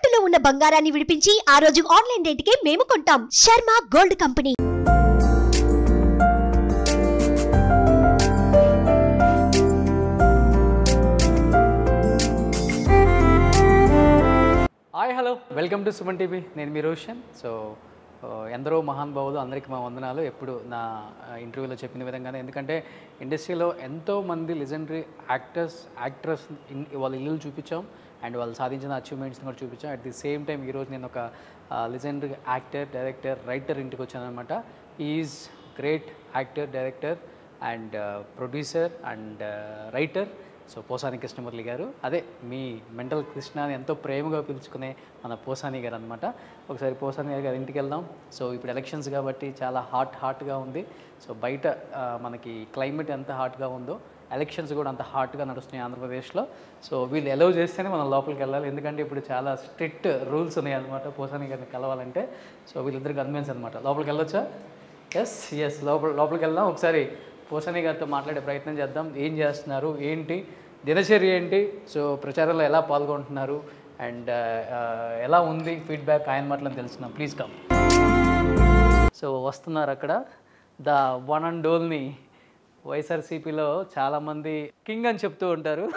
తాకట్టులో ఉన్న బంగారాన్ని విడిపించి ఆ రోజు ఆన్లైన్ రేటుకే మేము కొంటాం Sharma gold company hi hello welcome to Suman TV నేను మీ రోషన్ సో ఆ, ఎందరో మహానుభావులు అందరికీ మా వందనాలు ఎప్పుడు నా ఆ, ఇంటర్వ్యూలో చెప్పిన విధంగానే ఎందుకంటే ఇండస్ట్రీలో ఎంతో మంది లెజెండరీ యాక్టర్స్ యాక్ట్రెస్ వాళ్ళ ఇల్లు చూపించాం అండ్ వాళ్ళు సాధించిన అచీవ్మెంట్స్ని కూడా చూపించాం అట్ ది సేమ్ టైం ఈరోజు నేను ఒక లెజెండరీ యాక్టర్ డైరెక్టర్ రైటర్ ఇంటికి వచ్చాను అనమాట is great actor director and producer and writer so Posani Krishnamurali గారు అదే మీ మెంటల్ కృష్ణ అని ఎంతో ప్రేమగా పిలుచుకునే మన పోసాని గారు అనమాట ఒకసారి పోసాని గారి గారి ఇంటికి వెళ్దాం సో ఇప్పుడు ఎలక్షన్స్ కాబట్టి చాలా హాట్ హాట్గా ఉంది సో బయట ఆ, మనకి క్లైమేట్ ఎంత హాట్గా ఉందో ఎలక్షన్స్ కూడా అంత హాట్గా నడుస్తున్నాయి ఆంధ్రప్రదేశ్లో సో వీళ్ళు ఎలవ్ చేస్తేనే మనం లోపలికి వెళ్ళాలి ఎందుకంటే ఇప్పుడు చాలా స్ట్రిక్ట్ రూల్స్ ఉన్నాయి అనమాట పోసాని గారిని కలవాలంటే సో వీళ్ళిద్దరు కన్వెన్స్ అనమాట లోపలికి వెళ్ళొచ్చా ఎస్ ఎస్ లోపల లోపలికి వెళ్దాం ఒకసారి పోసాని గారితో మాట్లాడే ప్రయత్నం చేద్దాం ఏం చేస్తున్నారు ఏంటి దినచర్య ఏంటి సో ప్రచారంలో ఎలా పాల్గొంటున్నారు అండ్ ఎలా ఉంది ఫీడ్బ్యాక్ ఆయన మాటలను తెలుసుకున్నాం ప్లీజ్ కమ్ సో వస్తున్నారు అక్కడ ద వన్ అండ్ డోల్ని వైఎస్ఆర్సీపీలో చాలామంది కింగ్ అని చెప్తూ ఉంటారు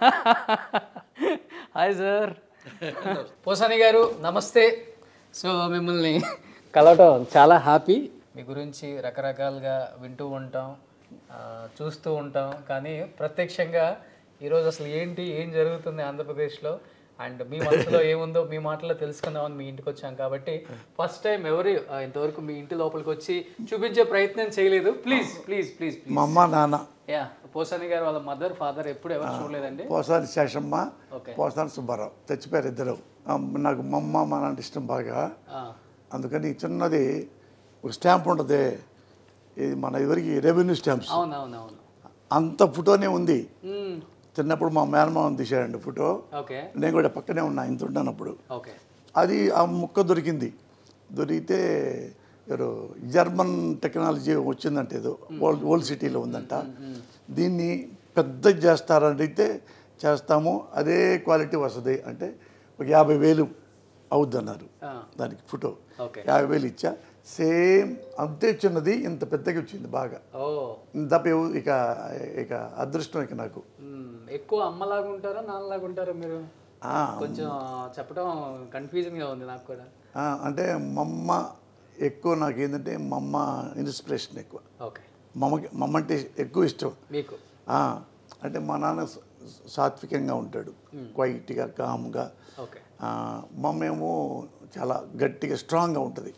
హాయ్ సార్ పోసాని గారు నమస్తే సో మిమ్మల్ని కలవటం చాలా హ్యాపీ మీ గురించి రకరకాలుగా వింటూ ఉంటాం ఆ, చూస్తూ ఉంటాం కానీ ప్రత్యక్షంగా ఈరోజు అసలు ఏంటి ఏం జరుగుతుంది ఆంధ్రప్రదేశ్లో అండ్ మీ మనసులో ఏముందో మీ మాటలో తెలుసుకుందామని మీ ఇంటికి వచ్చాం కాబట్టి ఫస్ట్ టైం ఎవరు ఆ, ఇంతవరకు మీ ఇంటి లోపలికి వచ్చి చూపించే ప్రయత్నం చేయలేదు ప్లీజ్ ప్లీజ్ ప్లీజ్ ప్లీజ్ మా అమ్మ నాన్న యా పోసాని గారు వాళ్ళ మదర్ ఫాదర్ ఎప్పుడు ఎవరు చూడలేదండి పోసాని శేషమ్మ ఓకే పోసాని సుబ్బారావు చచ్చిపోయారు ఇద్దరు ఆ, నాకు మా అమ్మ మా నాన్న ఇష్టం బాగా ఆ, అందుకని చిన్నది ఒక స్టాంప్ ఉంటుంది ఇది మన ఎవరికి రెవెన్యూ స్టాంప్స్ అవును అవును అవును అంత ఫోటోనే ఉంది మ్మ్. చిన్నప్పుడు మా మేనమామ తీశాడండి ఫోటో ఓకే నేను కూడా పక్కనే ఉన్నా ఇంత ఉన్నానప్పుడు ఓకే అది ఆ ముక్క దొరికింది దొరికితే ఎవరు జర్మన్ టెక్నాలజీ వచ్చిందంట ఏదో ఓల్డ్ ఓల్డ్ సిటీలో ఉందంట దీన్ని పెద్ద చేస్తారని అడిగితే చేస్తాము అదే క్వాలిటీ వస్తుంది అంటే ఒక యాభై వేలు అవుద్ది అన్నారు ఆ, దానికి ఫోటో ఓకే యాభై వేలు ఇచ్చా సేమ్ అంతే చిన్నది ఇంత పెద్దగా వచ్చింది బాగా ఓ తప్ప ఎవ- ఇక ఇక అదృష్టం ఇక నాకు మ్మ్. ఎక్కువ అమ్మలాగా ఉంటారా నాన్నలాగా ఉంటారా మీరు ఆ, కొంచెం చెప్పడం కన్ఫ్యూజన్గా ఉంది నాకు కూడా ఆ, అంటే మా అమ్మ ఎక్కువ నాకు ఏంటంటే మా అమ్మ ఇన్స్పిరేషన్ ఎక్కువ ఓకే మా అమ్మకి మా అమ్మ అంటే ఎక్కువ ఇష్టం మీకు ఆ, అంటే మా నాన్న స- సాత్వికంగా ఉంటాడు క్వైట్గా కామ్గా ఓకే ఆ, మా అమ్మ ఏమో చాలా గట్టిగా స్ట్రాంగ్గా ఉంటుంది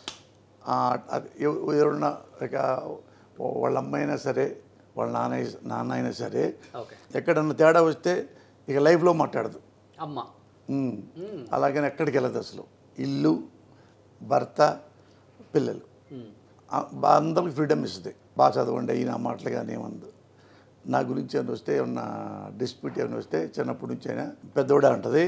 ఆ, అది ఎవ- ఎవరున్నా ఇక వాళ్ళ అమ్మ అయినా సరే వాళ్ళ నాన్న అయి- నాన్న అయినా సరే ఓకే ఎక్కడన్నా తేడా వస్తే ఇక లైఫ్లో మాట్లాడదు అమ్మ ఉమ్. అలాగని ఎక్కడికి వెళ్ళదు అసలు ఇల్లు భర్త పిల్లలు మ్మ్. ఆ, బా- అందరికి ఫ్రీడమ్ ఇస్తుంది బాగా చదవండి అయినా మాటలు కానీ ఏమందు నా గురించి ఏమైనా వస్తే ఏమన్నా డిస్ప్యూట్ ఏమైనా వస్తే చిన్నప్పటి నుంచి అయినా పెద్దోడే అంటది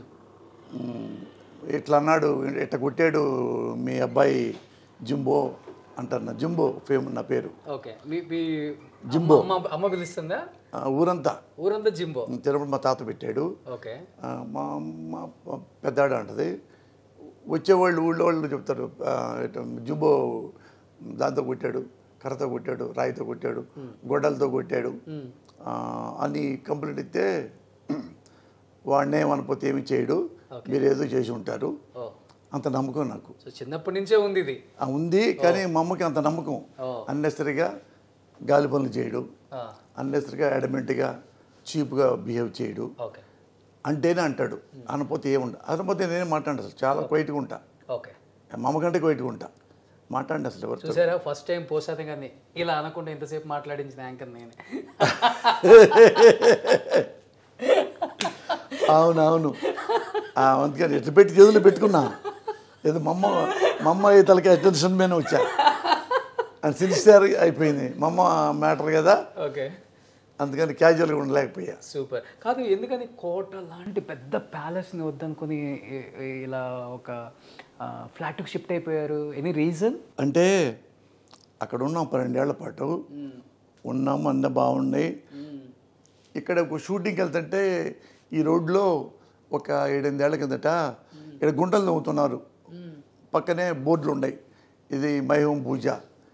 ఉమ్, ఇట్లా అన్నాడు ఇట్లా కొట్టాడు మీ అబ్బాయి జింబో అంటారు నా జింబో ఫేమ్ నా పేరు ఓకే మీ మీ జింబో. అమ్మ అమ్మ పిలుస్తుందా ఆ, ఊరంతా ఊరంతా జింబో చిన్నప్పుడు మా తాత పెట్టాడు ఓకే ఆ, మా అమ్మ పెద్దాడ అంటది వచ్చేవాళ్ళు ఊళ్ళో వాళ్ళు చెప్తారు ఆ, ఇట్ట జుంబో దాంతో కొట్టాడు కర్రతో కొట్టాడు రాయితో కొట్టాడు గొడ్డలతో కొట్టాడు మ్మ్. ఆ, అని కంప్లైంట్ ఇస్తే వాడిని ఏమనిపోతే ఏమి చేయడు మీరు ఏదో చేసి ఉంటారు ఓ అంత నమ్మకం నాకు సో చిన్నప్పటి నుంచే ఉంది ఇది ఆ, ఉంది కానీ మా అమ్మకి అంత నమ్మకం ఓ. అన్నెసరిగా గాలి పనులు చేయడు ఆ, అన్నెసరిగా అడమెంట్గా చీప్గా బిహేవ్ చేయడు ఓకే అంటేనే అంటాడు అనపోతే ఏముండ అనపోతే నేనే మాట్లాడు అసలు చాలా క్వైట్గా ఉంటా ఓకే మా అమ్మ కంటే క్వైట్గా ఉంటా మాట్లాడండి అసలు ఎవరితో చూసారా ఫస్ట్ టైం పోసాది కానీ ఇలా అనకుండా ఇంతసేపు మాట్లాడించిన యాంకర్ నేనే అవునవును ఆ, అందుకని ఎట్లా పెట్టి చేతులు పెట్టుకున్నా ఏదో మా అమ్మ మా అమ్మ ఈ తలకి అటెన్షన్ మీద వచ్చా అని సిన్సియర్ అయిపోయింది మా అమ్మ మ్యాటర్ కదా ఓకే అందుకని క్యాజువల్గా ఉండలేకపోయా సూపర్ కాదు ఎందుకని కోట లాంటి పెద్ద ప్యాలెస్ని వద్దనుకొని ఇ- ఇ- ఇలా ఒక ఫ్లాట్కి షిఫ్ట్ అయిపోయారు ఎనీ రీజన్ అంటే అక్కడ ఉన్నాం పన్నెండేళ్ల పాటు ఉన్నాం అన్న బాగున్నాయి ఇక్కడ ఒక షూటింగ్కి వెళ్తుంటే ఈ రోడ్లో ఒక ఏడెనిమిదేళ్ల కిందట ఇక్కడ గుంటలు నవ్వుతున్నారు పక్కనే బోర్డులు ఉన్నాయి ఇది మై హోమ్ పూజ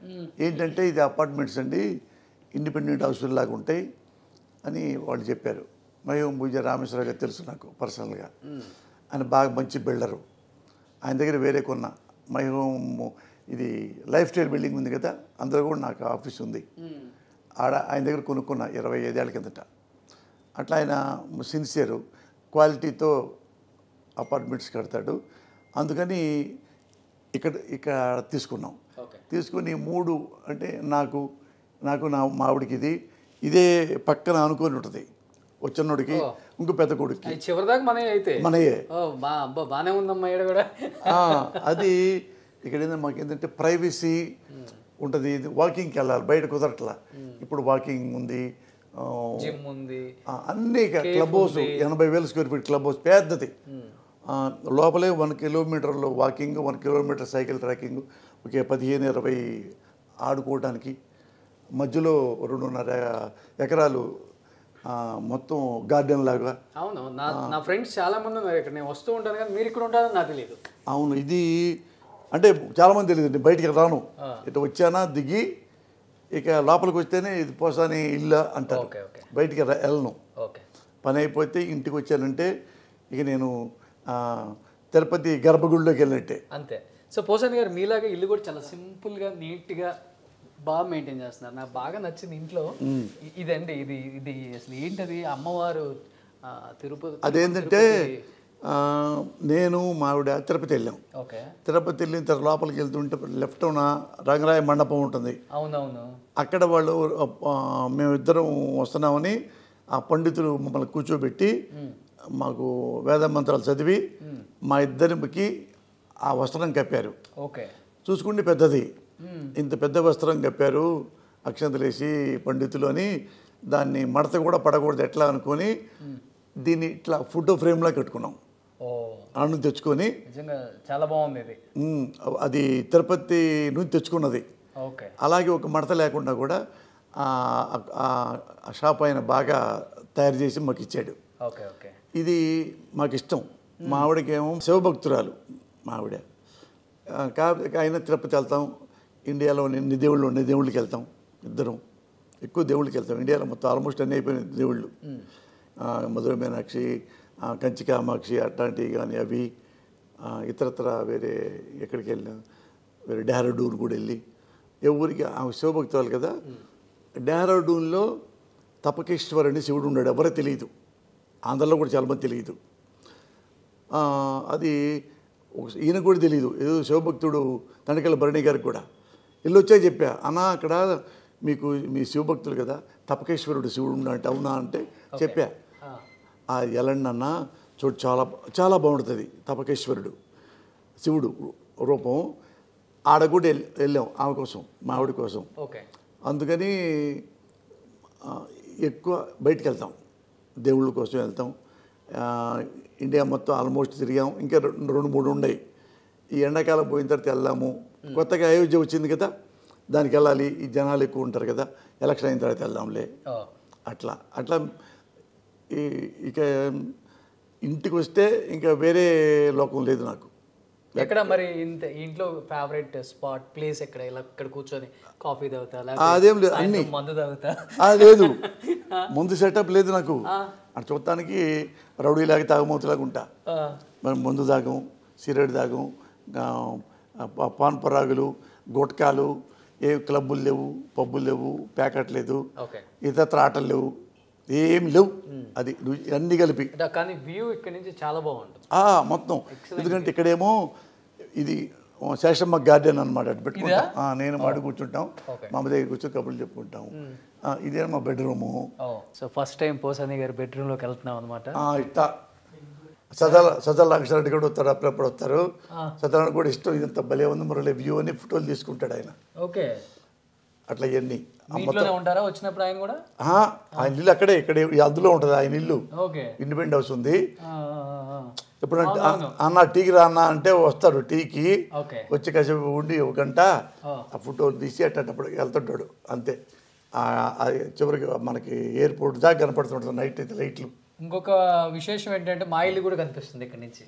ఏంటంటే ఇది అపార్ట్మెంట్స్ అండి ఇండిపెండెంట్ హౌస్లు లాగా ఉంటాయి అని వాళ్ళు చెప్పారు మై హోమ్ పూజ రామేశ్వర గారు తెలుసు నాకు పర్సనల్గా ఆయన బాగా మంచి బిల్డరు ఆయన దగ్గర వేరే కొన్న మై హోమ్ ఇది లైఫ్ స్టైల్ బిల్డింగ్ ఉంది కదా అందులో కూడా నాకు ఆఫీస్ ఉంది ఆడ ఆయన దగ్గర కొనుక్కున్న ఇరవై ఐదేళ్ల కిందట అట్లా ఆయన సిన్సియరు క్వాలిటీతో అపార్ట్మెంట్స్ కడతాడు అందుకని ఇక్కడ ఇక్కడ తీసుకున్నాం ఓకే తీసుకుని మూడు అంటే నాకు నాకు నా మావిడికి ఇది ఇదే పక్కన అనుకొని ఉంటుంది వచ్చినోడికి ఓ. ఇంకో పెద్ద కొడుక్కి అది చివరిదాకా మనమే అయితే మనయే ఓ బా అబ్బా బాగానే ఉందమ్మా ఈడ కూడా ఆ, అది ఇక్కడ ఏంటంటే మాకు ఏంటంటే ప్రైవసీ ఉంటుంది ఇది వాకింగ్కి వెళ్ళాలి బయట కుదరట్లా ఇప్పుడు వాకింగ్ ఉంది ఆ, జిమ్ ఉంది ఆ, అన్ని క్లబ్ హౌస్ ఎనభై వేల స్క్వేర్ ఫీట్ క్లబ్ హౌస్ పెద్దది ఆ, లోపలే వన్ కిలోమీటర్లో walking one kilometre cycle tracking ఒకే పదిహేను ఇరవై ఆడుకోవడానికి మధ్యలో రెండున్నర ఎకరాలు ఆ, మొత్తం గార్డెన్ లాగా అవును నా నా ఫ్రెండ్స్ చాలా మంది ఉన్నారు ఇక్కడ నేను వస్తూ ఉంటాను కానీ మీరు ఇక్కడ ఉంటారని నాకు తెలియదు అవును ఇది అంటే చాలామంది తెలియదు నేను బయటికి రాను ఇటు వచ్చానా దిగి ఇక లోపలికి వస్తేనే ఇది పోసాని ఇల్లు అంటారు ఓకే ఓకే బయటికి రా- వెళ్ళను ఓకే పని అయిపోతే ఇంటికి వచ్చానంటే ఇక నేను ఆ, తిరుపతి గర్భగుడిలోకి వెళ్ళినట్టే అంతే సో పోసాని గారు మీలాగా ఇల్లు కూడా చాలా సింపుల్గా నీట్గా బాగా మెయింటైన్ చేస్తున్నారు నాకు బాగా నచ్చింది ఇంట్లో ఇ- ఇదండి ఇది ఇది అసలు ఏంటది అమ్మవారు ఆ, తిరుపతి అదేంటంటే ఆ, నేను మా ఆవిడ తిరుపతి వెళ్ళాం ఓకే తిరుపతి వెళ్ళిన తర్వాత లోపలికి వెళ్తుంటే లెఫ్ట్ ఉన్న రంగరాయ మండపం ఉంటుంది అవునవును అక్కడ వాళ్ళు ఆ, మేమిద్దరం వస్తున్నామని ఆ పండితులు మమ్మల్ని కూర్చోబెట్టి మాకు వేద మంత్రాలు చదివి మా ఇద్దరికి ఆ వస్త్రం కప్పారు ఓకే చూసుకుంటే పెద్దది ఇంత పెద్ద వస్త్రం కప్పారు అక్షంతలేసి పండితులు అని దాన్ని మడత కూడా పడకూడదు ఎట్లా అనుకొని దీన్ని ఇట్లా ఫోటో ఫ్రేమ్లా కట్టుకున్నాం ఓ ఆడ తెచ్చుకొని నిజంగా చాలా బాగుంది ఇది ఉమ్, అది తిరుపతి నుంచి తెచ్చుకున్నది ఓకే అలాగే ఒక మడత లేకుండా కూడా ఆ ఆ- ఆ షాప్ ఆయన బాగా తయారు చేసి మాకు ఇచ్చాడు ఓకే ఓకే ఇది మాకు ఇష్టం మా ఆవిడకేమో శివభక్తురాలు మా ఆవిడ ఆ, కాకపోతే ఆయన తిరుపతి వెళ్తాం ఇండియాలో ఎన్ని దేవుళ్ళు ఉన్నాయి దేవుళ్ళకి వెళ్తాం ఇద్దరం ఎక్కువ దేవుళ్ళకి వెళ్తాం ఇండియాలో మొత్తం ఆల్మోస్ట్ అన్ని అయిపోయినాయి దేవుళ్ళు ఆ, మధుర మీనాక్షి ఆ, కంచి కామాక్షి అట్లాంటివి కానీ అవి ఆ, ఇతరత్ర వేరే ఎక్కడికి వెళ్ళినా వేరే డెహ్రాడూన్ కూడా వెళ్ళి ఎవరికి ఆమె శివభక్తురాలు కదా డెహ్రాడూన్లో తపకేశ్వర్ అని శివుడు ఉన్నాడు ఎవరో తెలియదు ఆంధ్రలో కూడా చాలామంది తెలియదు ఆ, అది ఒక- ఈయన కూడా తెలియదు ఏదో శివభక్తుడు తణికల భరణి గారికి కూడా ఇల్లు వచ్చా చెప్పా అన్నా అక్కడ మీకు మీ శివభక్తులు కదా తపకేశ్వరుడు శివుడు ఉన్నాడు అవునా అంటే చెప్పా ఆ ఎలండి అన్న చూడు చాలా చాలా బాగుంటుంది తపకేశ్వరుడు శివుడు రూపం ఆడ కూడా వెళ్ళి- వెళ్ళాం ఆమె కోసం మా ఆవిడ కోసం ఓకే అందుకని ఆ, ఎక్కువ బయటికి వెళ్తాం దేవుళ్ళ కోసం వెళ్తాం ఆ, ఇండియా మొత్తం ఆల్మోస్ట్ తిరిగాం ఇంకా రెండు రెండు మూడు ఉన్నాయి ఈ ఎండాకాలం పోయిన తర్వాత వెళ్దాము కొత్తగా అయోధ్య వచ్చింది కదా దానికి వెళ్ళాలి ఈ జనాలు ఎక్కువ ఉంటారు కదా ఎలక్షన్ అయిన తర్వాత వెళ్దాంలే ఓ అట్లా అట్లా ఈ ఇక ఇంటికి వస్తే ఇంకా వేరే లోకం లేదు నాకు ఎక్కడ మరి ఇంత ఇంట్లో ఫేవరెట్ స్పాట్ ప్లేస్ ఎక్కడ ఇలా ఇక్కడ కూర్చొని కాఫీ తాగుతా ఆ, అదేం లేదు, సాయంత్రం అన్ని. మందు తాగుతా ఆ, లేదు ముందు సెటప్ లేదు నాకు అటు చూడటానికి రౌడీలాగా తాగమూతలాగా ఉంటా ఆ, మనం మందు తాగం సిగరెట్ తాగం ఆ, ప- పాన్ పరాగులు గుట్కాలు ఏ క్లబ్బులు లేవు పబ్బులు లేవు ప్యాకెట్ లేదు ఓకే ఇతర ఆటలు లేవు ఏమి లేవు అది రు- అన్నీ కలిపి అంటే కానీ వ్యూ ఇక్కడ నుంచి చాలా బాగుంటుంది ఆ, మొత్తం ఎందుకంటే ఇక్కడేమో ఇది ఓ శేషమ్మ గార్డెన్ అనమాట అటు పెట్టుకుంటాం ఆ, నేను మాడు కూర్చుంటాం Okay. మా అమ్మ దగ్గర కూర్చొని కబుర్లు చెప్పుకుంటాం ఆ, ఇదే మా bedroom oh so first time Posani గారి బెడ్రూమ్లోకి వెళ్తున్నాం అనమాట ఆ, ఇట్టా సదల సదల రామకృష్ణారెడ్డి కూడా వస్తారు అప్పుడప్పుడు వస్తారు సదల కూడా ఇష్టం ఇదంత భలే ఉంది మురళి వ్యూ అని ఫోటోలు తీసుకుంటాడు ఆయన ఓకే అట్లా ఇవన్నీ మీ ఇంట్లోనే ఉంటారా వచ్చినప్పుడు ఆయన కూడా ఆ, ఆయన ఇల్లు అక్కడే ఇక్కడే అందులో ఉంటుంది ఆయన ఇల్లు ఓకే ఇండిపెండెంట్ హౌస్ ఉంది ఆ, ఆ, ఆ. ఇప్పుడు అన్న టీకి రా అన్న అంటే వస్తాడు టీకి ఓకే వచ్చి కాసేపు ఉండి ఒక గంట ఆ. ఆ ఫోటోలు తీసి అట్టప్పుడు వెళ్తుంటాడు అంతే ఆ, ఆ చివరికి మనకి ఎయిర్పోర్ట్ దాకా కనపడుతుంటుంది నైట్ అయితే లైట్లు ఇంకొక విశేషం ఏంటంటే మా ఇల్లు కూడా కనిపిస్తుంది ఇక్కడ నుంచి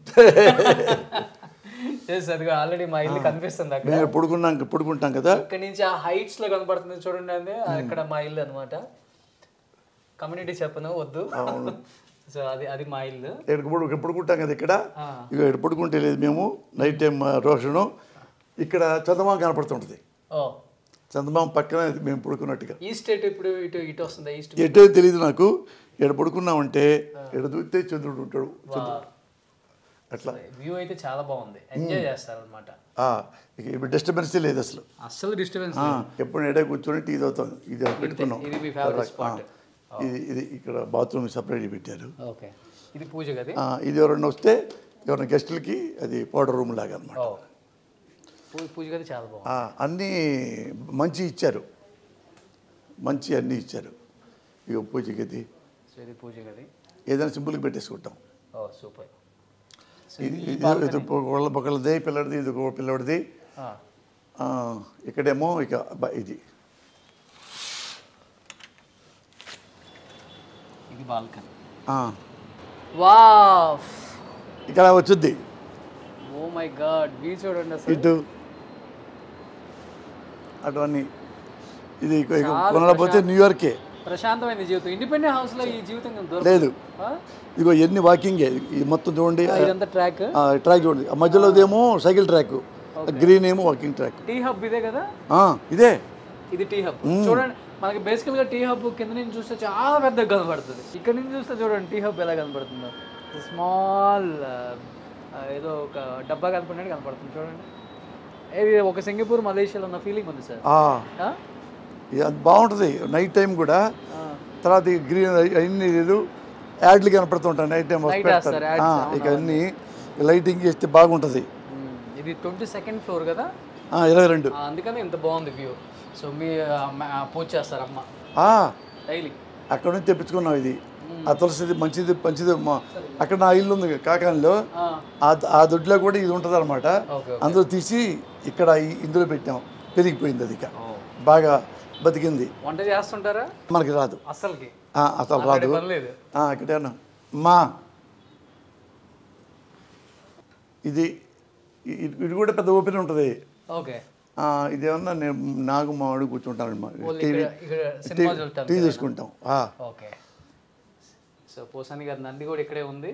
ఎస్ అది ఆల్రెడీ మా ఇల్లు కనిపిస్తుంది అక్కడ మేము పడుకున్నాం పడుకుంటాం కదా ఇక్కడ నుంచి ఆ హైట్స్ లో కనపడుతుంది చూడండి అది అక్కడ మా ఇల్లు అన్నమాట కమ్యూనిటీ చెప్పను వద్దు సో అది అది మా ఇల్లు ఇక్కడ పడు ఇక్కడ పడుకుంటాం కదా ఇక్కడ ఆ. ఇక ఇక్కడ పడుకుంటే లేదు మేము నైట్ టైం రోషను ఇక్కడ చందమామ కనపడుతుంటుంది ఓ చందమామ పక్కన మేము పడుకున్నట్టుగా ఈ స్టేట్ ఇప్పుడు ఇటు ఇటు వస్తుంది ఈస్ట్ ఎటో తెలియదు నాకు ఇక్కడ పడుకున్నామంటే ఇక్కడ చూస్తే చంద్రుడు ఉంటాడు చంద్రుడు అట్లా వ్యూ అయితే చాలా బాగుంది ఎంజాయ్ చేస్తారు అనమాట ఆ, ఇక ఇప్పుడు డిస్టర్బెన్స్ లేదు అసలు అస్సలు డిస్టర్బెన్స్ ఆ, ఎప్పుడు ఎడే కూర్చొని టీ తాగుతాం ఇది పెట్టుకున్నాం ఇది మీ ఫేవరెట్ ఆ, స్పాట్ ఇది ఇది ఇక్కడ బాత్రూమ్ సపరేట్ పెట్టారు ఓకే ఇది పూజ గది ఆ, ఇది ఎవరన్నా వస్తే ఎవరైనా గెస్టులకి అది పౌడర్ రూమ్ లాగా అనమాట ఓ పూజ పూజ గది చాలా బాగుంది అన్నీ మంచి ఇచ్చారు మంచి అన్నీ ఇచ్చారు ఇక పూజ గది సో ఇది పూజ గది ఏదైనా సింపుల్గా పెట్టేసుకుంటాం ఓ సూపర్ ఇది ఇది ఇది ఒకళ్ళ ఒకళ్ళది పిల్లడిది ఇది ఒక పిల్లడిది ఆ, ఇక్కడేమో ఇక బ- ఇది ఇది బాల్కనీ ఆ, వావ్ ఇక్కడ వచ్చుద్ది ఓ మై గాడ్ వ్యూ చూడండి అసలు ఇటు అటు అన్ని ఇది ఇక- ఇక చాలా కొనలేకపోతే ప్రశాంత- న్యూయార్కే ప్రశాంతమైన జీవితం ఇండిపెండెంట్ హౌస్ లో ఈ జీవితం దొరకదు. లేదు ఆ? ఇదిగో ఎన్ని వాకింగే ఇది మొత్తం చూడండి ఆ, ఇదంతా ట్రాక్ ఆ, ట్రాక్ చూడండి ఆ మధ్యలోదేమో సైకిల్ ట్రాక్ గ్రీన్ ఏమో వాకింగ్ ట్రాక్ టీ హబ్ ఇదే కదా ఆ, ఇదే ఇది టీ హబ్ చూడండి మనకి బేసికల్ గా టీ హబ్ కింద నుంచి చూస్తే చాలా పెద్దగా కనబడుతుంది ఇక్కడ నుంచి చూస్తే చూడండి టీ హబ్ ఎలా కనబడుతుందో స్మాల్ ఏదో ఒక డబ్బా కనపడినట్టు కనపడుతుంది చూడండి ఇది ఒక సింగపూర్ మలేషియాలో ఉన్న ఫీలింగ్ ఉంది సార్ ఆ, ఆ? ఇది అది బాగుంటుంది నైట్ టైం కూడా ఆ. తర్వాత ఈ గ్రీన్ అన్ని లేదు యాడ్లు కనపడుతుంటాయి నైట్ టైం Night వేస్తారు, ads, ఇక అన్ని లైటింగ్ చేస్తే బాగుంటుంది మ్మ్. ఇది ట్వంటీ సెకండ్ ఫ్లోర్ కదా ఆ, ఇరవై రెండు ఆ, అందుకని ఇంత బాగుంది వ్యూ సో మీ ఆ, మ- ఆ, పూజ చేస్తారు అమ్మ ఆ, డైలీ అక్కడ నుంచి తెప్పించుకున్నాం ఇది ఆ తులసిది మంచిది మంచిది మా- అక్కడ నా ఇల్లు ఉంది కాకానిలో ఆ ఆ దొడ్లో కూడా ఇది ఉంటుంది అనమాట ఓకే అందులో తీసి ఇక్కడ ఈ- ఇందులో పెట్టాం పెరిగిపోయింది అది ఇక బాగా బతికింది వంట చేస్తుంటారా మనకి రాదు అస్సలకి ఆ, అసలు రాదు పని లేదు ఆ, ఇక్కడేనా మా ఇది ఇ- ఇది కూడా పెద్ద ఓపెన్ ఉంటుంది ఓకే ఆ, ఇదేమన్నా నేను నాకు మా వాడు కూర్చుంటాను మా ఓన్లీ టీవీ ఇక్కడ ఇక్కడ సినిమా చూడటానికి టీవీ చూసుకుంటాం ఆ, ఓకే సో పోసాని గారి నంది కూడా ఇక్కడే ఉంది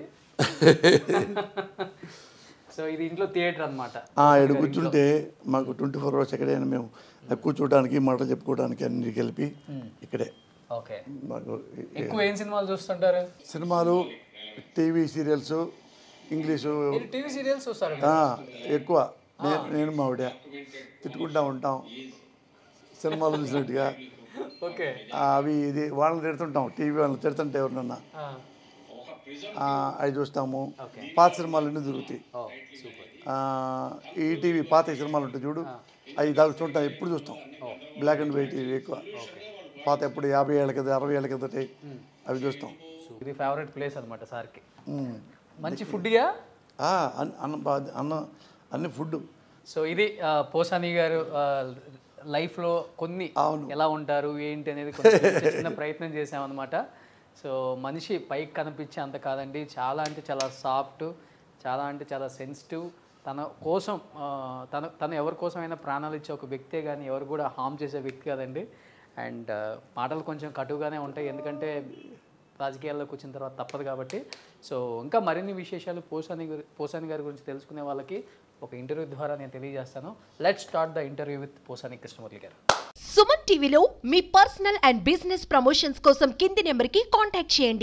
సో ఇది ఇంట్లో థియేటర్ అన్నమాట ఆ, ఇక్కడ కూర్చుంటే మాకు ట్వంటీ ఫోర్ అవర్స్ ఎక్కడైనా మేము కూర్చోడానికి మాటలు చెప్పుకోవడానికి అన్ని కలిపి ఇక్కడే ఓకే మాకు ఈ- ఎక్కువ ఏం సినిమాలు చూస్తుంటారు సినిమాలు టీవీ సీరియల్స్ ఇంగ్లీషు మీరు టీవీ సీరియల్స్ చూస్తారు ఆ, ఎక్కువ నేను నేను మా ఆవిడ తిట్టుకుంటా ఉంటాం సినిమాలు చూసినట్టుగా ఓకే ఆ, అవి ఇది వాళ్ళని తిడుతుంటాం టీవీ వాళ్ళని తిడుతుంటే ఎవరినన్నా ఆ, అవి చూస్తాము ఓకే పాత సినిమాలు అన్నీ దొరుకుతాయి ఓ సూపర్ ఆ, ఈ టీవీ పాత సినిమాలు ఉంటాయి చూడు అవి దాకా చూంటాం ఎప్పుడు చూస్తాం బ్లాక్ అండ్ వైట్ ఇవి ఎక్కువ పాత ఎప్పుడు యాభై ఏళ్ళ కింద అరవై ఏళ్ళ కిందట అవి చూస్తాం ఇది ఫేవరెట్ ప్లేస్ అన్నమాట సార్కి ఉమ్. మంచి ఫుడ్గా ఆ, అన్న అన్న బా- అన్న అన్ని ఫుడ్ సో ఇది ఆ, పోసాని గారు ఆ, లైఫ్లో కొన్ని అవును. ఎలా ఉంటారు ఏంటి అనేది కొంచెం చిన్న చిన్న ప్రయత్నం చేసామన్నమాట సో మనిషి పైకి కనిపించే అంత కాదండి చాలా అంటే చాలా సాఫ్ట్ చాలా అంటే చాలా సెన్సిటివ్ తన కోసం ఆ, తన తను ఎవరి కోసమైనా ప్రాణాలు ఇచ్చే ఒక వ్యక్తే కానీ ఎవరు కూడా హామ్ చేసే వ్యక్తి కాదండి అండ్ మాటలు కొంచెం కటుగానే ఉంటాయి ఎందుకంటే రాజకీయాల్లోకి వచ్చిన తర్వాత తప్పదు కాబట్టి సో ఇంకా మరిన్ని విశేషాలు పోసాని గురి పోసాని గారి గురించి తెలుసుకునే వాళ్ళకి ఒక ఇంటర్వ్యూ ద్వారా నేను తెలియజేస్తాను let start the interview with Posani Krishnamurthy గారు సుమన్ టీవీలో మీ పర్సనల్ అండ్ బిజినెస్ ప్రమోషన్స్ కోసం కింది నెంబర్కి కాంటాక్ట్ చేయండి